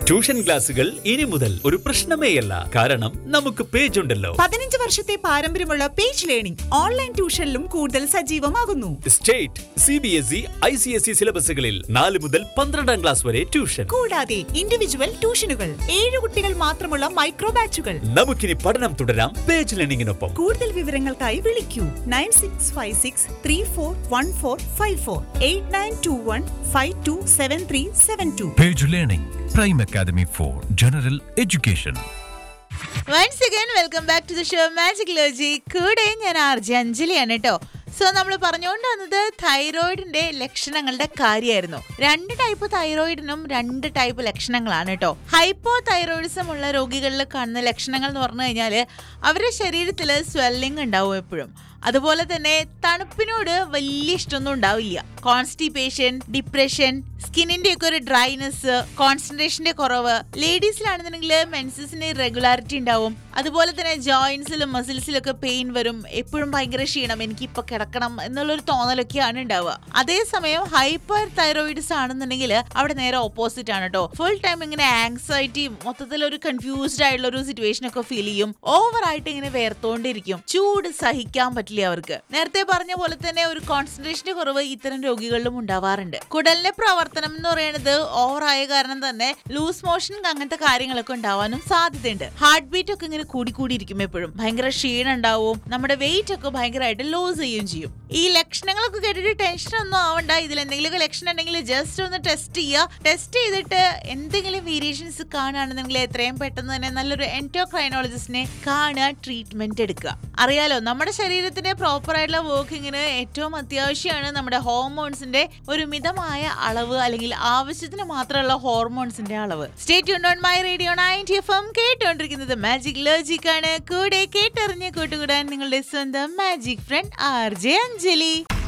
Tuition ക്ലാസുകൾ ഇനി മുതൽ ഒരു പ്രശ്നമേയല്ല കാരണം നമുക്ക് പേജ് ഉണ്ടല്ലോ പതിനഞ്ച് വർഷത്തെ പാരമ്പര്യമുള്ള പേജ് ലേണിംഗ് ഓൺലൈൻ ട്യൂഷനിലും കൂടുതൽ സജീവമാകുന്നു state C B S E I C S E സിലബസുകളിൽ നാല് മുതൽ പന്ത്രണ്ടാം ക്ലാസ് വരെ ട്യൂഷൻ കൂടാതെ ഇൻഡിവിജ്വൽ ട്യൂഷനുകൾ ഏഴ് കുട്ടികൾ മാത്രമുള്ള മൈക്രോ ബാച്ചുകൾ നമുക്കിനി പഠനം തുടരാം പേജ് ലേണിംഗിനൊപ്പം കൂടുതൽ വിവരങ്ങൾക്കായി വിളിക്കൂ nine six five six three four one four five four eight nine two one five two seven three seven two Page Learning, Prime Academy for General Education. Once again welcome back to the show magic logic കൂടെ ഞാൻ R J അഞ്ജലിയാണ് കേട്ടോ so നമ്മൾ പറഞ്ഞുകൊണ്ട് വന്നത് തൈറോയിഡിന്റെ ലക്ഷണങ്ങളുടെ കാര്യമായിരുന്നു രണ്ട് type തൈറോയിഡിനും രണ്ട് ടൈപ്പ് ലക്ഷണങ്ങളാണ് കേട്ടോ ഹൈപ്പോ തൈറോയിഡിസം ഉള്ള രോഗികളിൽ കാണുന്ന ലക്ഷണങ്ങൾ എന്ന് പറഞ്ഞു കഴിഞ്ഞാൽ അവരുടെ ശരീരത്തിൽ സ്വെല്ലിംഗ് ഉണ്ടാവും എപ്പോഴും അതുപോലെ തന്നെ തണുപ്പിനോട് വലിയ ഇഷ്ടമൊന്നും ഉണ്ടാവില്ല കോൺസ്റ്റിപ്പേഷൻ ഡിപ്രഷൻ സ്കിന്നിന്റെ ഒക്കെ ഒരു ഡ്രൈനെസ് കോൺസെൻട്രേഷന്റെ കുറവ് ലേഡീസിലാണെന്നുണ്ടെങ്കിൽ മെൻസസിന് ഇറഗുലാരിറ്റി ഉണ്ടാവും അതുപോലെ തന്നെ ജോയിന്റ്സിലും മസിൽസിലും ഒക്കെ പെയിൻ വരും എപ്പോഴും ഭയങ്കര ക്ഷീണം എനിക്ക് ഇപ്പൊ കിടക്കണം എന്നുള്ളൊരു തോന്നലൊക്കെയാണ് ഉണ്ടാവുക അതേസമയം ഹൈപ്പർ തൈറോയിഡ്സ് ആണെന്നുണ്ടെങ്കിൽ അവിടെ നേരെ ഓപ്പോസിറ്റ് ആണ് കേട്ടോ ഫുൾ ടൈം ഇങ്ങനെ ആങ്സൈറ്റി മൊത്തത്തിൽ ഒരു കൺഫ്യൂസ്ഡ് ആയിട്ടുള്ള ഒരു സിറ്റുവേഷൻ ഒക്കെ ഫീൽ ചെയ്യും ഓവർ ആയിട്ട് ഇങ്ങനെ വേർത്തോണ്ടിരിക്കും ചൂട് സഹിക്കാൻ പറ്റില്ല അവർക്ക് നേരത്തെ പറഞ്ഞ പോലെ തന്നെ ഒരു കോൺസെൻട്രേഷന്റെ കുറവ് ഇത്തരം രോഗികളിലും ഉണ്ടാവാറുണ്ട് കുടലിന്റെ പ്രവർത്തനം എന്ന് പറയുന്നത് ഓവർ ആയ കാരണം തന്നെ ലൂസ് മോഷൻ അങ്ങനത്തെ കാര്യങ്ങളൊക്കെ ഉണ്ടാവാനും സാധ്യതയുണ്ട് ഹാർട്ട് ബീറ്റ് ഒക്കെ ഇങ്ങനെ കൂടി കൂടി ഇരിക്കും എപ്പോഴും ഭയങ്കര ക്ഷീണം ഉണ്ടാവും നമ്മുടെ വെയിറ്റ് ഒക്കെ ഭയങ്കരമായിട്ട് ലോസ് ചെയ്യുകയും ചെയ്യും ഈ ലക്ഷണങ്ങളൊക്കെ കേട്ടിട്ട് ടെൻഷൻ ഒന്നും ആവണ്ട ഇതിൽ എന്തെങ്കിലുമൊക്കെ ലക്ഷണം ഉണ്ടെങ്കിൽ ജസ്റ്റ് ഒന്ന് ടെസ്റ്റ് ചെയ്യുക ടെസ്റ്റ് ചെയ്തിട്ട് എന്തെങ്കിലും വേരിയേഷൻസ് കാണുകയാണെന്നുണ്ടെങ്കിൽ എത്രയും പെട്ടെന്ന് തന്നെ നല്ലൊരു എൻറ്റോക്രൈനോളജിസ്റ്റിനെ കാണുക ട്രീറ്റ്മെന്റ് എടുക്കുക അറിയാലോ നമ്മുടെ ശരീരത്തിന്റെ പ്രോപ്പർ ആയിട്ടുള്ള വർക്കിങ്ങിന് ഏറ്റവും അത്യാവശ്യമാണ് നമ്മുടെ ഹോർമോൺസിന്റെ ഒരു മിതമായ അളവ് അല്ലെങ്കിൽ ആവശ്യത്തിന് മാത്രമുള്ള ഹോർമോൺസിന്റെ അളവ് stay on my radio ninety F M കേട്ടുകൊണ്ടിരിക്കുന്നത് മാജിക് ലോജിക് ആണ് കൂടെ കേട്ടറിഞ്ഞ് കൂട്ടുകൂടാൻ നിങ്ങളുടെ സ്വന്തം magic friend R J Anjali